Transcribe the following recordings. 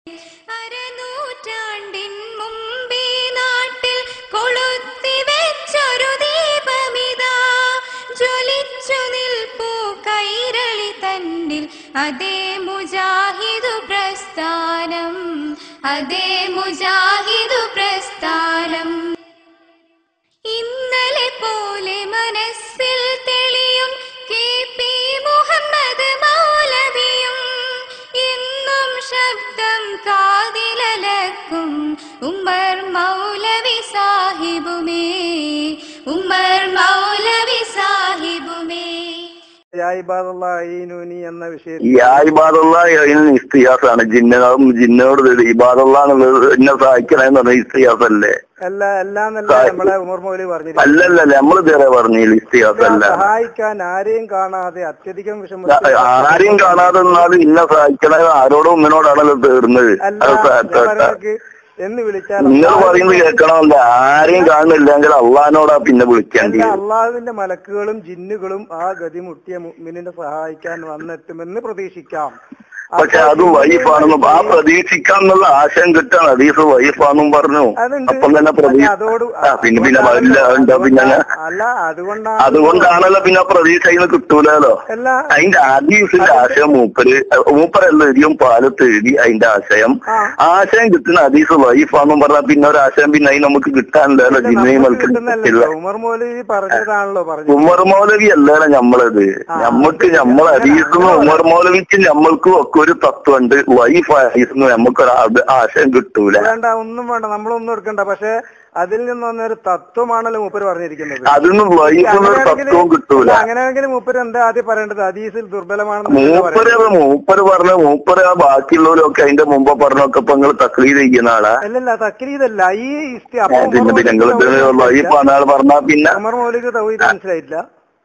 അരനൂറ്റാണ്ടിൻ മുമ്പേ നാട്ടിൽ കൊളുത്തി വെച്ചൊരു ദീപമിതാ ജ്വലിച്ചു നിൽപ്പൂ കൈരളി തന്നിൽ അതേ മുജാഹിദു പ്രസ്ഥാനം അതേ മുജാഹിദു പ്രസ്ഥാനം ഇന്നലെ പോലെ മനസ്സിൽ തെളിയും കെ പി മുഹമ്മദ് മൗലവിയും എന്നും ശബ്ദം കാതിലലക്കും ഉമ്മർ മൗലവി സാഹിബുമേ ഉമ്മർ മൗലവി സാഹിബുമേ യാ ഇബാദുല്ലാഹ് ഈനൂനി എന്ന വിഷയത്തിൽ ഈ ആയിബാദുള്ള ഇസ്തിയാസാണ് ജിന്നകളും ജിന്നോട് ഇബാദുള്ള എന്നുള്ളത് എന്നെ സഹായിക്കണമെന്ന് പറഞ്ഞ ഇസ്തിയാസല്ലേ അല്ല എല്ലാന്നല്ല നമ്മളെ ഉമർ മൗലി പറഞ്ഞിരിക്കുന്നത് അല്ലല്ല നമ്മൾ ഇതുവരെ പറഞ്ഞില്ല ഇസ്തിയാസല്ല സഹായിക്കാൻ ആരെയും കാണാതെ അത്യധികം വിഷമത്തിൽ ആരെയും കാണാതെ നിന്നാലും ഇന്നെ സഹായിക്കണ ആരോടും ഉമ്മനോടാണല്ലോ തീർന്നത് അല്ല അത് ഞാൻ സ- സ- പറയുന്നത് എന്ന് വിളിച്ചാൽ നിങ്ങൾ പറയുന്നത് കേൾക്കണമല്ല ആരെയും കാണുന്നില്ലെങ്കിൽ അള്ളഹാനോടാ പിന്നെ വിളിക്കേണ്ടി എല്ലാ അള്ളാഹുവിന്റെ മലക്കുകളും ജിന്നുകളും ആ ഗതി മുട്ടിയ മുഅ്മിനിനെ സഹായിക്കാൻ വന്നെത്തുമെന്ന് പ്രതീക്ഷിക്കാം പക്ഷെ അത് വൈഫാണെന്ന് ആ പ്രതീക്ഷിക്കാം എന്നുള്ള ആശയം കിട്ടാണ് ഹദീസ് വൈഫാണെന്നും പറഞ്ഞു അതുണ്ട് അപ്പം തന്നെ പ്രതീക്ഷ പക്ഷെ അതോട് ആ, പിന്നെ പിന്നെ വരില്ല എന്താ പിന്നെ ഞാൻ- അല്ല അതുകൊണ്ടാണ് അതുകൊണ്ടാണല്ലോ പിന്നെ ആ പ്രതീക്ഷ അതിന് കിട്ടൂലോ അല്ല അതിന്റെ ഹദീസിന്റെ ആശയം മൂപ്പര് മൂപ്പരല്ല എഴുതിയും പാലത്ത് എഴുതി അതിന്റെ ആശയം ആ. ആശയം കിട്ടുന്ന ഹദീസ് വൈഫാന്നും പറഞ്ഞാൽ പിന്നെ ഒരു ആശയം പിന്നെ അതിന് നമുക്ക് കിട്ടാനില്ലല്ലോ ജിന്നയും നമുക്ക് കിട്ടുന്നല്ലോ മൽക്കില്ല ഉമർ മൗലവി പറഞ്ഞതാണല്ലോ പറഞ്ഞത് ഉമർ മൗലവി അല്ലല്ലോ ഞമ്മളത് ഞമ്മക്ക് ഞമ്മൾ ഹദീസും ഉമർ മൗലവിക്ക് ഞമ്മൾക്കും ഒക്കെ ഒരു തത്വമുണ്ട് വൈഫ് ഹദീസിന് നമുക്കൊരു ആ- ആശയം കിട്ടൂല വേണ്ട ഒന്നും വേണ്ട നമ്മളൊന്നും എടുക്കണ്ട പക്ഷെ അതിൽ നിന്ന് വന്നൊരു തത്വമാണല്ലോ മൂപ്പര് പറഞ്ഞിരിക്കുന്നത് അതിനും വൈഫിന് ഒരു തത്വവും കിട്ടൂല അങ്ങനെയാണെങ്കിൽ മൂപ്പര് എന്താ ആദ്യം പറയേണ്ടത് ഹദീസിൽ ദുർബലമാണെന്ന് മൂപ്പര് അത് മൂപ്പര് പറഞ്ഞ മൂപ്പര് ആ ബാക്കിയുള്ളവരൊക്കെ അതിന്റെ മുമ്പ് പറഞ്ഞൊക്കെ ഇപ്പൊ നിങ്ങൾ തക്ലീത് ചെയ്യുന്ന ആളാ അല്ലല്ല തക്രീതല്ല ഈ ഇസ്തി ഏ, പിന്നെ പിന്നെ നിങ്ങൾ വൈഫ് ആണ് ആൾ പറഞ്ഞാ പിന്നെ ഉമർ മൗലിക്ക് തൗഹീദ് മനസ്സിലായിട്ടില്ല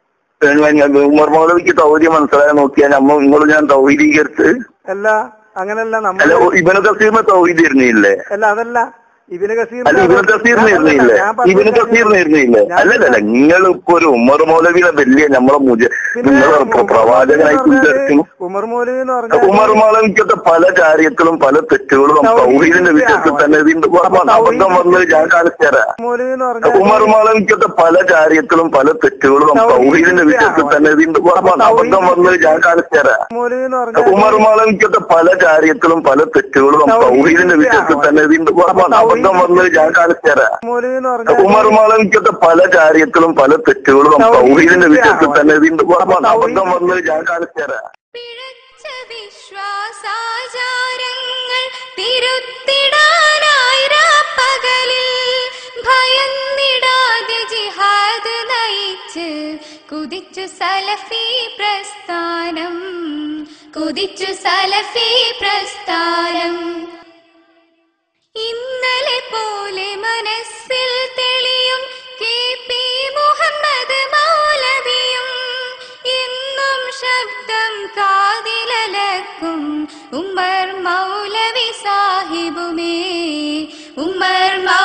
ഉമർ മൗലവിക്ക് തൗര്യം മനസ്സിലായ നോക്കിയാൽ നമ്മ നിങ്ങൾ ഞാൻ തൗഹീദീകരിച്ച് അല്ല അങ്ങനല്ല അല്ല നമ്മൾ ഇബനു കസീറിന് തൗഹീദ് ഇരുന്നില്ലേ അല്ല അതല്ല ഇബിന് കസീർ അല്ല ഇബിന് കസീറിന് ഇരുന്നില്ലേ ഇബിന് കസീറിന് ഇരുന്നില്ലേ അല്ലല്ല നിങ്ങൾ ഇപ്പൊ ഒരു ഉമർ മൗലവിനെ വലിയ നമ്മളെ മുജ നിങ്ങളെ പ്ര- പ്രവാചകനായിട്ട് വിചാരിക്കുന്നു ഉമർ മൗലവി എന്ന് പറഞ്ഞാൽ ഉമർ മൗലവിക്കത്തെ പല കാര്യത്തിലും പല തെറ്റുകളും തൗഹീദിന്റെ വിഷയത്തിൽ തന്നെ ഇതിന്റെ അബദ്ധം വന്ന് ഞാൻ കാണിച്ചു തരാം മൗലവി എന്ന് പറഞ്ഞാൽ ഉമർ മൗലവിക്കത്തെ പല കാര്യത്തിലും പല തെറ്റുകളും തൗഹീദിന്റെ വിഷയത്തിൽ തന്നെ ഇതിന്റെ അബദ്ധം വന്ന് ഞാൻ കാണിച്ചു തരാം മൗലവി എന്ന് പറഞ്ഞാൽ ഉമർ മൗലവിക്കത്തെ പല കാര്യത്തിലും പല തെറ്റുകളും തൗഹീദിന്റെ വിഷയത്തിൽ തന്നെ ഇതിന്റെ അബദ്ധം വന്ന് ഞാൻ കാണിച്ചു തരാം മൗലവി എന്ന് പറഞ്ഞാൽ ഉമർ മൗലവിക്കത്തെ പല കാര്യത്തിലും പല തെറ്റുകളും തൗഹീദിന്റെ വിഷയത്തിൽ തന്നെ ഇതിന്റെ അബദ്ധം വന്ന് ഞാൻ കാണിച്ചു തരാം പിഴച്ച വിശ്വാസാചാരങ്ങൾ തിരുത്തിടാനായി രാപ്പകലിൽ ഭയന്നിടാതെ ജിഹാദ് നയിച്ച് കുതിച്ചു സലഫി പ്രസ്ഥാനം കുതിച്ചു സലഫി പ്രസ്ഥാനം ഇന്നലെ പോലെ മനസ്സിൽ തെളിയും കെ പി മുഹമ്മദ് മൗലവിയും എന്നും ശബ്ദം കാതിലലക്കും ഉമ്മർ മൗലവി സാഹിബുമേ ഉമ്മർ മൗ